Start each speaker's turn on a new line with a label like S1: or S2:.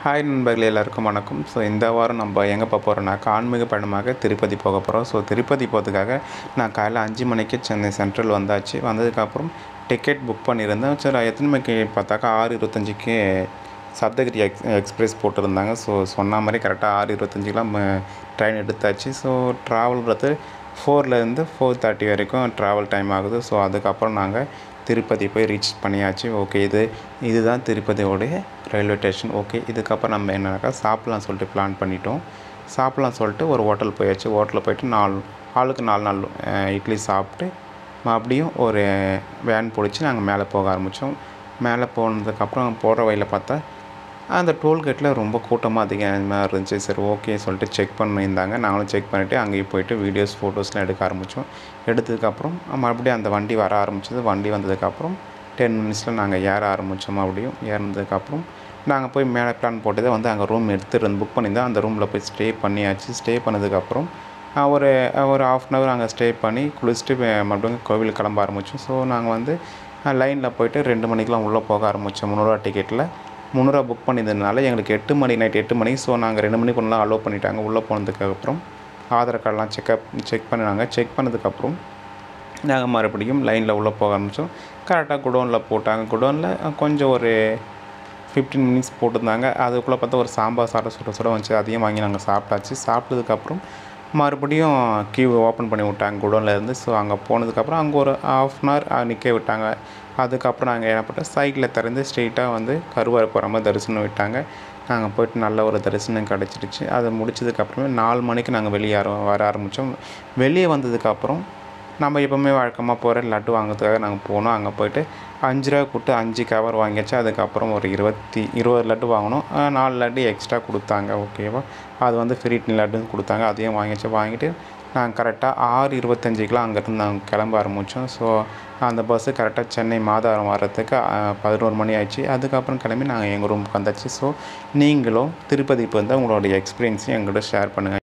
S1: hi நண்பர்களே எல்லாருக்கும் வணக்கம் ஸோ இந்த வாரம் நம்ம எங்கே போக போகிறோம்னாக்கா ஆன்மீக பயணமாக திருப்பதி போக போகிறோம் ஸோ திருப்பதி போகிறதுக்காக நான் காலைல அஞ்சு மணிக்கு சென்னை சென்ட்ரல் வந்தாச்சு வந்ததுக்கப்புறம் டிக்கெட் புக் பண்ணியிருந்தேன் சரி எத்தனை மணிக்கு பார்த்தாக்கா ஆறு இருபத்தஞ்சிக்கு சப்தகிரி எக்ஸ் எக்ஸ்பிரஸ் போட்டிருந்தாங்க ஸோ சொன்ன மாதிரி கரெக்டாக ஆறு இருபத்தஞ்சிக்கெலாம் ட்ரெயின் எடுத்தாச்சு ஸோ ட்ராவல்ன்றது ஃபோர்லேருந்து ஃபோர் தேர்ட்டி வரைக்கும் ட்ராவல் டைம் ஆகுது ஸோ அதுக்கப்புறம் நாங்கள் திருப்பதி போய் ரீச் பண்ணியாச்சு ஓகே இது இதுதான் திருப்பதியோடைய ரயில்வே ஸ்டேஷன் ஓகே இதுக்கப்புறம் நம்ம என்னன்னாக்கா சாப்பிட்லாம் சொல்லிட்டு பிளான் பண்ணிட்டோம் சாப்பிட்லாம் சொல்லிட்டு ஒரு ஹோட்டல் போயாச்சு ஹோட்டலில் போயிட்டு நாலு ஆளுக்கு நாலு நாலு அஹ், இட்லி சாப்பிட்டு மறுபடியும் ஒரு வேன் பிடிச்சி நாங்கள் மேலே போக ஆரம்பித்தோம் மேலே போனதுக்கப்புறம் போகிற வழியில் பார்த்தா அந்த டோல்கேட்டில் ரொம்ப கூட்டமாக அதிகமாக இருந்துச்சு சரி ஓகே சொல்லிட்டு செக் பண்ணியிருந்தாங்க நாங்களும் செக் பண்ணிவிட்டு அங்கேயும் போயிட்டு வீடியோஸ் ஃபோட்டோஸ்லாம் எடுக்க ஆரம்பித்தோம் எடுத்ததுக்கப்புறம் மறுபடியும் அந்த வண்டி வர ஆரம்பிச்சது வண்டி வந்ததுக்கப்புறம் டென் மினிட்ஸில் நாங்கள் ஏற ஆரம்பித்தோம் மறுபடியும் ஏறினதுக்கப்புறம் நாங்கள் போய் மேலே பிளான் போட்டதை வந்து அங்கே ரூம் எடுத்துருந்து புக் பண்ணியிருந்தோம் அந்த ரூமில் போய் ஸ்டே பண்ணியாச்சு ஸ்டே பண்ணதுக்கப்புறம் ஆஹ், ஒரு ஒரு ஆஃப் அன் ஹவர் அங்கே ஸ்டே பண்ணி குளிச்சுட்டு வே- மறுபடியும் கோவிலுக்கு கிளம்ப ஆரம்பித்தோம் ஸோ நாங்கள் வந்து லைனில் போயிட்டு ரெண்டு மணிக்கெலாம் உள்ளே போக ஆரம்பித்தோம் முந்நூறுவா டிக்கெட்டில் முந்நூறுவா புக் பண்ணியிருந்ததுனால எங்களுக்கு எட்டு மணி நைட் எட்டு மணி ஸோ நாங்கள் ரெண்டு மணிக்கு ஒன்றா அலோவ் பண்ணிட்டாங்க உள்ளே போனதுக்கப்புறம் ஆதார் கார்டெலாம் செக்அப் செக் பண்ணினாங்க செக் பண்ணதுக்கப்புறம் நாங்கள் மறுபடியும் லைனில் உள்ளே போக ஆரம்பித்தோம் கரெக்டாக குடோனில் போட்டாங்க குடோனில் கொஞ்சம் ஒரு ஃபிஃப்டீன் மினிட்ஸ் போட்டிருந்தாங்க அதுக்குள்ளே பார்த்தா ஒரு சாம்பார் சாப்பிட சுட சுட வந்துச்சு அதையும் வாங்கி நாங்கள் சாப்பிட்டாச்சு சாப்பிட்டதுக்கப்புறம் மறுபடியும் கியூ ஓப்பன் பண்ணி விட்டாங்க குடோனில் இருந்து ஸோ அங்கே போனதுக்கப்புறம் அங்கே ஒரு ஆஃப் அன் ஹவர் நிற்க விட்டாங்க அதுக்கப்புறம் நாங்கள் என்ன பண்ணோம் சைக்கிளில் திறந்து ஸ்ட்ரெயிட்டாக வந்து கருவாரை போகிற மாதிரி தரிசனம் விட்டாங்க நாங்கள் போயிட்டு நல்ல ஒரு தரிசனம் கிடச்சிருச்சு அதை முடிச்சதுக்கப்புறமே நாலு மணிக்கு நாங்கள் வெளியே ஆர- வர ஆரம்பித்தோம் வெளியே வந்ததுக்கப்புறம் நம்ம எப்போவுமே வழக்கமாக போகிற லட்டு வாங்குறதுக்காக நாங்கள் போனோம் அங்கே போயிட்டு அஞ்சு ரூபா கொடுத்து அஞ்சு கவர் வாங்கியாச்சு அதுக்கப்புறம் ஒரு இருபத்தி இருபது லட்டு வாங்கினோம் அஹ் நாலு லட்டு எக்ஸ்ட்ரா கொடுத்தாங்க ஓகேவா அது வந்து ஃப்ரீ லட்டுன்னு கொடுத்தாங்க அதையும் வாங்கியாச்சு வாங்கிட்டு நாங்கள் கரெக்டாக ஆறு இருபத்தஞ்சிக்கெலாம் அங்கேருந்து நாங்கள் கிளம்ப ஆரம்பித்தோம் ஸோ அந்த பஸ்ஸு கரெக்டாக சென்னை மாதாவரம் வர்றதுக்கு அஹ், பதினோரு மணி ஆயிடுச்சு அதுக்கப்புறம் கிளம்பி நாங்கள் எங்கள் ரூமுக்கு வந்தாச்சு ஸோ நீங்களும் திருப்பதி இப்போ வந்து உங்களுடைய எக்ஸ்பீரியன்ஸையும் எங்கள்கிட்ட ஷேர் பண்ணுங்கள்